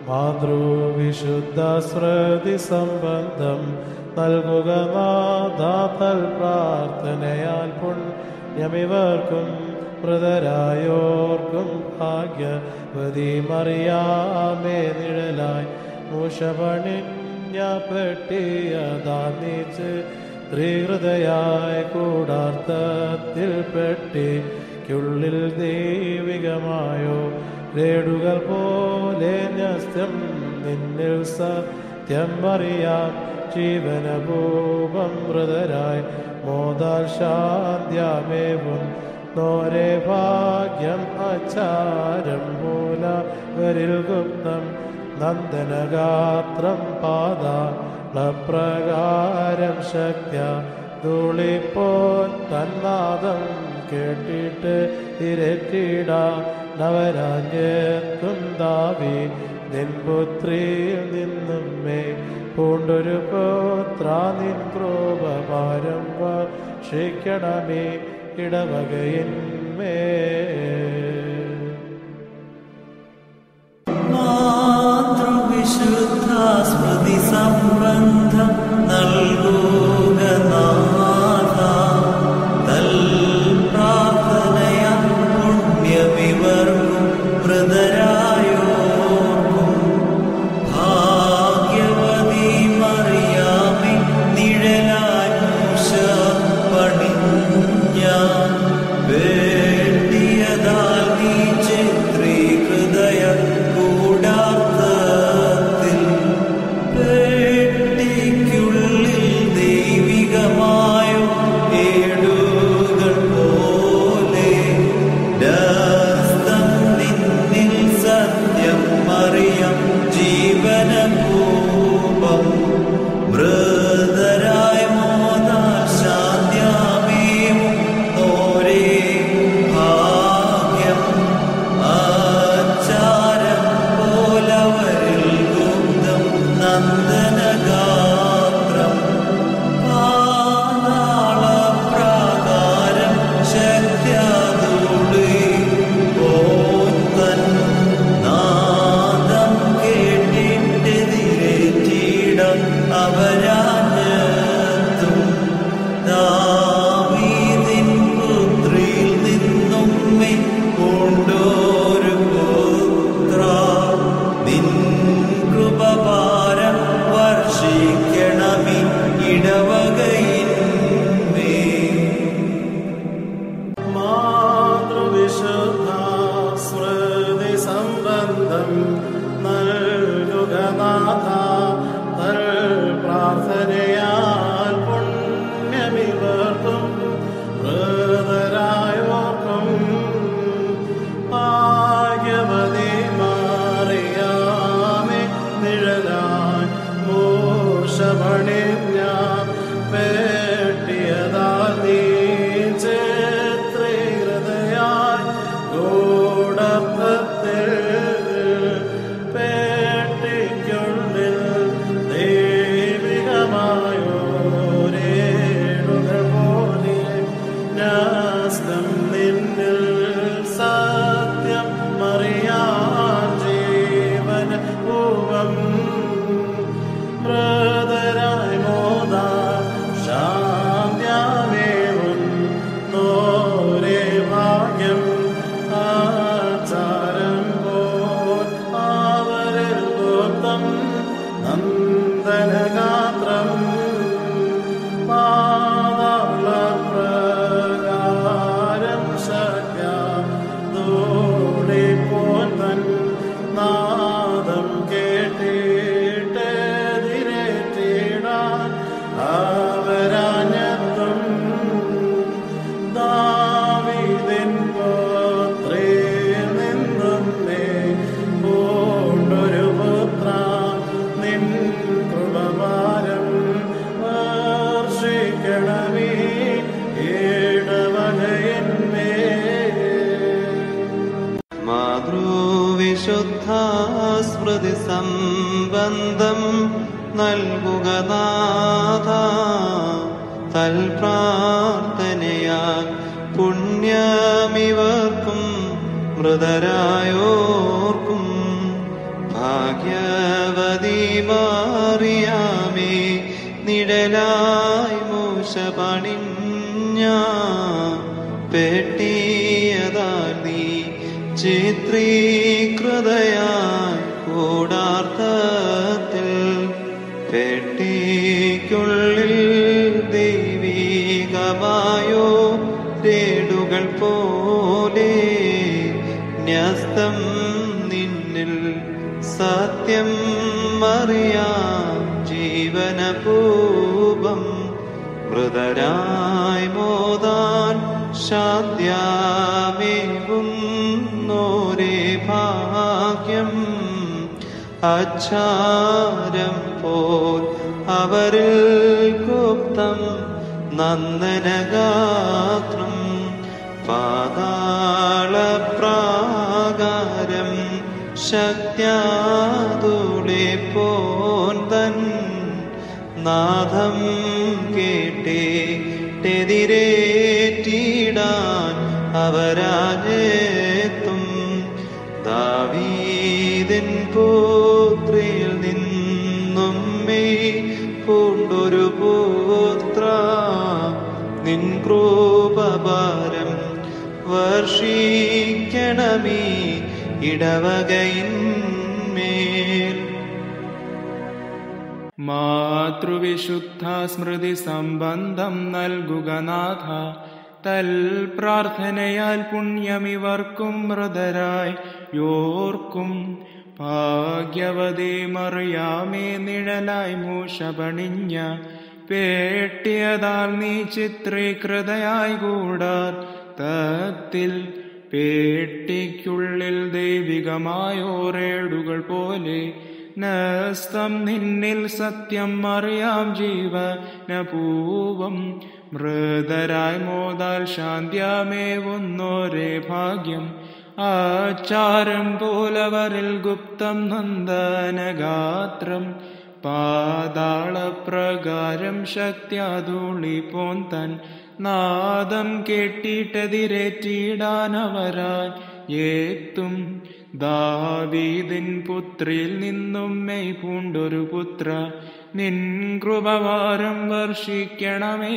മാതൃവിശുദ്ധ സ്മൃതി സംബന്ധം നൽകുക നാഥാതൽ പ്രാർത്ഥനയാൽ പുണ്യമിവർക്കും മൃതരായോർക്കും ഭാഗ്യവതി മറിയാമേ നിഴലായി മുഷപണിഞ്ഞ പെട്ടിയതാന്നിച്ച് ത്രിഹൃദയായി കൂടാർത്ഥത്തിൽ പെട്ടിക്കുള്ളിൽ ദൈവികമായോ രേടുകൾ പോലെ ന്യസ്തം നിന്നിൽ സത്യം അറിയാം ജീവനഭൂപം മൃതരായി മോദാൽ ശാന്ത്യമേവും നോരെ ഭാഗ്യം അച്ചാരം മൂലകരിൽ ഗുപ്തം നന്ദനഗാത്രം പാദ പ്രകാരം ശക്യ ധൂളിപ്പോൻ തന്നാദം കേട്ടിട്ട് ഇരറ്റിട നവരാജ്യത്തും ദാവി നിൻപുത്രിയിൽ നിന്നും മേ പൂണ്ടൊരു പുത്ര നിൻ ക്രോപഭാരം വർഷിക്കണമേ ഇടവകയിന്മേ മാതൃവിശുദ്ധ സ്മൃതി സംബന്ധം നൽകുക നാഥ തൽ പ്രാർത്ഥനയ പുണ്യമിവർക്കും മൃതരായോർക്കും ഭാഗ്യവതി മറിയാമി നിഴലാനുഷ പണിഞ്ഞ വേണ്ടിയതാൽ നീ ചിത്രീകൃതയ കൂടാർത്ഥത്തിൽ പെട്ടിക്കുള്ളിൽ ദൈവികമായ ഏടുകൾ പോലെ ദസ്തം നിന്നിൽ സത്യം അറിയാം ജീവനഭൂപം മൃതരായ മോദാ ശാന്ത്യാമേവും നോരേ ഭാഗ്യം ആചാരം പോലവരിൽ ഗുപ്തം നന്ദനഗാത്രം പാതാളപ്രാകാരം ശക്യാതൂളി പോത്തൻ നാദം കേട്ടിട്ടെതിരേറ്റിടം അവരാഞ്ഞത്തും ദാവീദിൻ പുത്രിയിൽ നിന്നും മിൻ കൊണ്ടൊരു പുത്ര നിൻ കൃപഭാരം വർഷിക്കണമി ഇടവകയിന്മേ മാതൃവിശുദ്ധ സ്മൃതി സംബന്ധം നൽകുക നാഥ തൽ പ്രാർത്ഥനയാൽ പുണ്യമിവർക്കും മൃതരായോർക്കും ഭാഗ്യവതി മാറിയാമേ നിഴലായി മൂഷപണിഞ്ഞ പേട്ടിയതാൽ നീ ചേത്രിഹൃദയായി ഗൂഢത്തിൽ പേട്ടിക്കുള്ളിൽ ദൈവികമായോരേടുകൾ പോലെ ന്യാസ്തം നിന്നിൽ സത്യം അറിയാൻ ജീവന പൂവം ബ്രദരായി മോദ ശാന്ത്യമേവും നോരേ ഭാഗ്യം ആചാരം പോൽ അവരിൽ ഗുപ്തം നന്ദനഗാത്രം പാതാളപ്രകാരം ശക്യ ധൂളിപ്പോൻ തൻ നാദം കേട്ടിട്ടെതിരേറ്റിടാൻ അവരാഞ്ഞത്തും ദാവീദിൻ പുത്രിയിൽ നിന്നും നീ പൂണ്ടൊരു പുത്ര നിൻ കൃപഭാരം വർഷിക്കണമേ ഇടവകയന്മേ മാതൃവിശുദ്ധ സ്മൃതി സംബന്ധം നൽകുക നാഥ തൽ പ്രാർത്ഥനയാൽ പുണ്യമിവർക്കും മൃതരായോർക്കും ഭാഗ്യവതി മാറിയാമേ നിഴലായി മൂശ പണിഞ്ഞ പെട്ടിയതാൽ നീ ചിത്രീകൃതയായി കൂടാർത്ഥത്തിൽ പെട്ടിക്കുള്ളിൽ ദൈവികമായോ രേടുകൾ പോലെ ന്യസ്തം നിന്നിൽ സത്യം അറിയാം ജീവനപൂപം മൃതരായി മോതാൻ ശാദ്യാമേവുന്നോരേ ഭാഗ്യം അച്ചാരം പോൽ അവരിൽ ഗുപ്തം നന്ദനഗാത്രം പാതാളപ്രാകാരം ശക്യാതുളെ പോന്തൻ നാദം കേട്ടേ ടെതിരേറ്റിടാൻ അവരാജെത്തും ദാവീദിൻ പുത്രിയിൽ നിന്നും മേ പൂണ്ടൊരു പുത്ര നിൻ കൃപഭാരം വർഷിക്കണമേ ഇടവകയിന്മേൽ മാതൃവിശുദ്ധ സ്മൃതി സംബന്ധം നൽകുക നാഥ തൽ പ്രാർത്ഥനയാൽ പുണ്യമിവർക്കും മൃതരായി യോർക്കും ഭാഗ്യവതി മറിയാമേ നിഴലായി മൂഷ പണിഞ്ഞ പേട്ടിയതാൽ നീ ചിത്രീകൃതയായി കൂടാർ തത്തിൽ പേട്ടിക്കുള്ളിൽ ദൈവികമായോരേടുകൾ പോലെ നസ്തം നിന്നിൽ സത്യം അറിയാം ജീവനപൂവം മൃതരായി മോതാൽ ശാന്ത്യമേവുന്നോരേ ഭാഗ്യം ആചാരം പോലവരിൽ ഗുപ്തം നന്ദനഗാത്രം പാതാളപ്രകാരം ശക്തിയാതുളി പോന്തൻ നാദം കേട്ടിട്ടെതിരേറ്റിടാനവരാൻ ഏത്തും ദാവീദിൻ പുത്രിയിൽ നിന്നും മെയ് പൂണ്ടൊരു പുത്ര നിൻ കൃപവാരം വർഷിക്കണമേ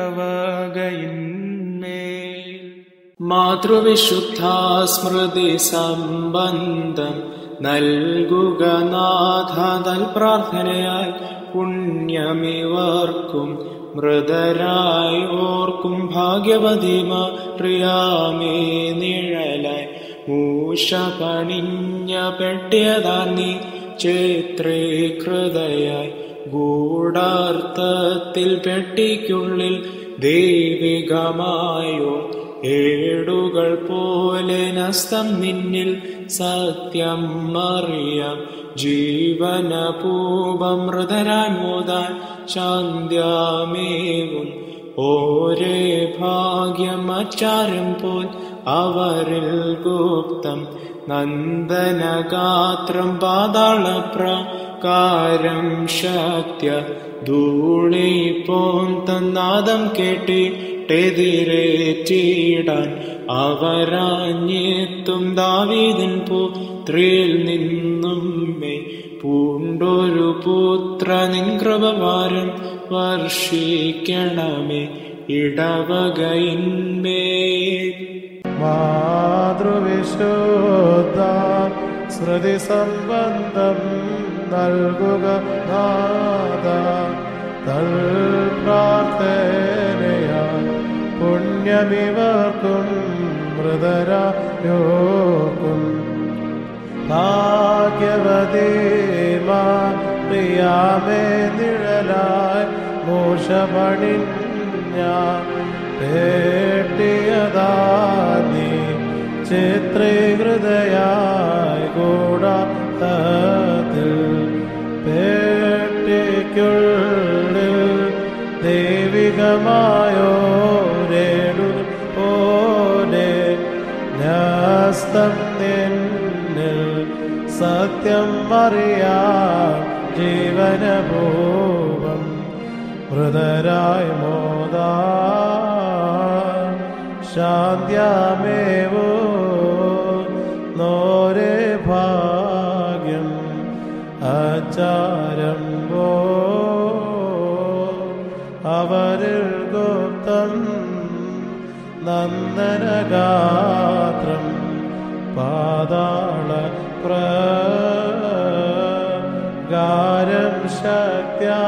ഇടവകയിന്മേൽ മാതൃവിശുദ്ധ സ്മൃതി സംബന്ധം നൽകുക നാഥതൽ പ്രാർത്ഥനയായി പുണ്യമിവർക്കും മൃതരായി ഓർക്കും ഭാഗ്യവതിമ പ്രിയാമേ നിഴലായി മൂഷ പണിഞ്ഞ പെട്ടിയതാ നീ ചേത്രേകൃതയായി ഗൂഢാർത്ഥത്തിൽ പെട്ടിക്കുള്ളിൽ ദൈവികമായോ ഏടുകൾ പോലെ നസ്തം നിന്നിൽ സത്യം അറിയാം ജീവനപൂപം മൃതരാൻ മോതാൻ ശാന്ത്യമേവും ഓരേ ഭാഗ്യം അച്ചാരം പോൽ അവരിൽ ഗുപ്തം നന്ദനഗാത്രം പാതാളപ്രകാരം ശക്യ ധൂളി പോൻ തന്നാദം കേട്ടിട്ടെതിരേറ്റിടാൻ അവരാഞ്ഞെത്തും ദാവീദിൻ പുത്രിയിൽ നിന്നും മേ പൂണ്ടൊരു പുത്ര നിൻ കൃപവാരം വർഷിക്കണമേ ഇടവകയിന്മേൽ മാതൃവിശുദ്ധ സ്മൃതി സംബന്ധം നൽകുക നാഥ തൽ പ്രാർത്ഥനയാൽ പുണ്യമിവർക്കും മൃതരായോക്കും ഭാഗ്യവതീമാ പ്രിയാമേ നിഴലായി മൂഷ പണിഞ്ഞ പേട്ടിയതാനി ചിത്രീകൃതയായി കൂടാത്തിൽ പേട്ടിക്കുള്ളിൽ ദൈവികമായോ രേടു പോലെ ന്യസ്തം നിന്നിൽ സത്യം അറിയാം ജീവനഭൂപം മൃതരായി മോദാ ശാന്ത്യമേവോ നോരേ ഭാഗ്യം ആചാരം പോ അവരിൽ ഗുപ്തം നന്ദനഗാത്രം പാതാള പ്രകാരം ശക്യ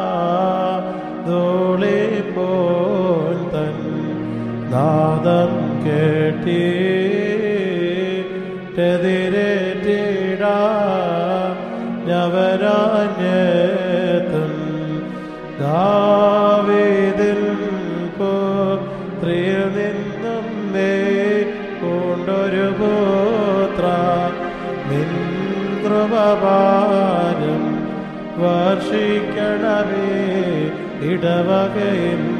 ധൂളിപ്പോൽ തൻ നാദം കേട്ടിട്ടെതിരേറ്റിടാ ഞവരാഞ്ഞത്തും ദാവീതിൽ പുത്രിയിൽ നിന്നും മേ കൊണ്ടൊരു പുത്ര നിൻ കൃപഭാരം വർഷിക്കണമേ ഇടവകയിൽ